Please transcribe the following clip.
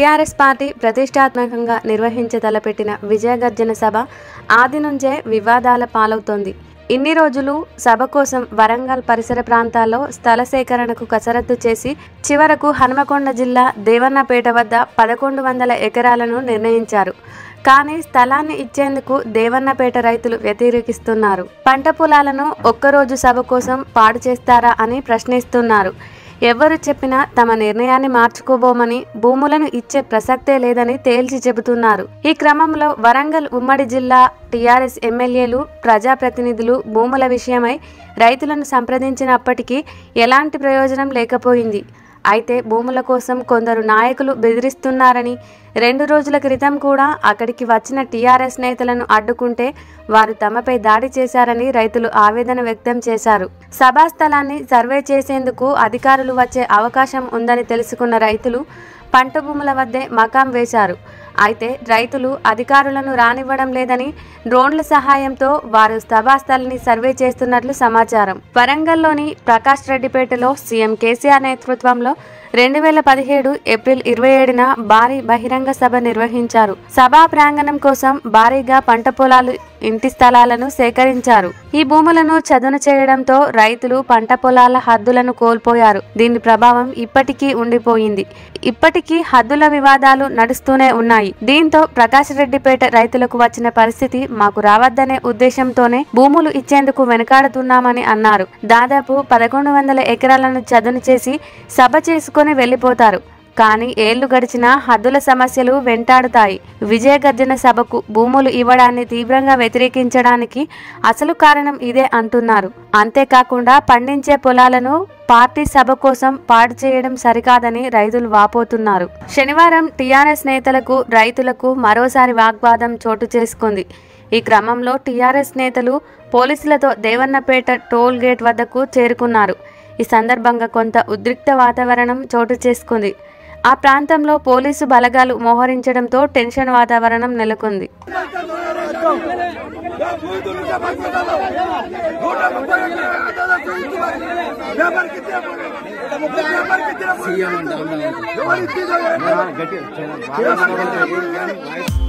TRS party ప్రతిష్టాత్మకంగా నిర్వహించ తలపెట్టిన విజయగర్జన సభ ఆది నుంచే వివాదాల పాలవుతోంది ఇన్ని రోజులు సభ కోసం వరంగల్ పరిసర ప్రాంతాల్లో స్థల సేకరణకు కసరత్తు చేసి చివరకు హనుమకొండ జిల్లా దేవన్నపేట వద్ద పదకొండు వందల ఎకరాలను నిర్ణయించారు కానీ స్థలాన్ని ఇచ్చేందుకు దేవన్నపేట రైతులు వ్యతిరేకిస్తున్నారు పంట పొలాలను ఒక్కరోజు సభ కోసం పాడు చేస్తారా అని ప్రశ్నిస్తున్నారు ఎవరు చెప్పినా తమ నిర్ణయాన్ని మార్చుకోబోమని భూములను ఇచ్చే ప్రసక్తే లేదని తేల్చి చెబుతున్నారు ఈ క్రమంలో వరంగల్ ఉమ్మడి జిల్లా టీఆర్ఎస్ ఎమ్మెల్యేలు ప్రజాప్రతినిధులు భూముల విషయమై రైతులను సంప్రదించినప్పటికీ ఎలాంటి ప్రయోజనం లేకపోయింది అయితే భూముల కోసం కొందరు నాయకులు బెదిరిస్తున్నారని రెండు రోజుల క్రితం కూడా అక్కడికి వచ్చిన టీఆర్ఎస్ నేతలను అడ్డుకుంటే వారు తమపై దాడి చేశారని రైతులు ఆవేదన వ్యక్తం చేశారు సభా స్థలాన్ని సర్వే చేసేందుకు అధికారులు వచ్చే అవకాశం ఉందని తెలుసుకున్న రైతులు పంట భూముల వద్దే మకాం వేశారు అయితే రైతులు అధికారులను రానివ్వడం లేదని డ్రోన్ల సహాయంతో వారు సభాస్థలిని సర్వే చేస్తున్నట్లు సమాచారం వరంగల్లోని ప్రకాష్ రెడ్డిపేటలో సీఎం కేసీఆర్ నేతృత్వంలో రెండు వేల పదిహేడు ఏప్రిల్ ఇరవై ఏడున భారీ బహిరంగ సభ నిర్వహించారు సభా ప్రాంగణం కోసం భారీగా పంట పొలాలు ఇంటి స్థలాలను సేకరించారు ఈ భూములను చదును చేయడంతో రైతులు పంట పొలాల హద్దులను కోల్పోయారు దీని ప్రభావం ఇప్పటికీ ఉండిపోయింది ఇప్పటికీ హద్దుల వివాదాలు నడుస్తూనే ఉన్నాయి దీంతో ప్రకాష్ రెడ్డిపేట రైతులకు వచ్చిన పరిస్థితి మాకు రావద్దనే ఉద్దేశంతోనే భూములు ఇచ్చేందుకు వెనుకాడుతున్నామని అన్నారు దాదాపు పదకొండు వందల ఎకరాలను చదును చేసి సభ చేసుకుని వెళ్లిపోతారు కానీ ఏళ్లు గడిచినా హద్దుల సమస్యలు వెంటాడుతాయి విజయగర్జన సభకు భూములు ఇవ్వడాన్ని తీవ్రంగా వ్యతిరేకించడానికి అసలు కారణం ఇదే అంటున్నారు అంతేకాకుండా పండించే పొలాలను పార్టీ సభ కోసం పాడు చేయడం సరికాదని రైతులు వాపోతున్నారు శనివారం టీఆర్ఎస్ నేతలకు రైతులకు మరోసారి వాగ్వాదం చోటు చేసుకుంది ఈ క్రమంలో టీఆర్ఎస్ నేతలు పోలీసులతో దేవన్నపేట టోల్ గేట్ వద్దకు చేరుకున్నారు ఈ సందర్భంగా కొంత ఉద్రిక్త వాతావరణం చోటు చేసుకుంది ఆ ప్రాంతంలో పోలీసు బలగాలు మోహరించడంతో టెన్షన్ వాతావరణం నెలకొంది సీఎం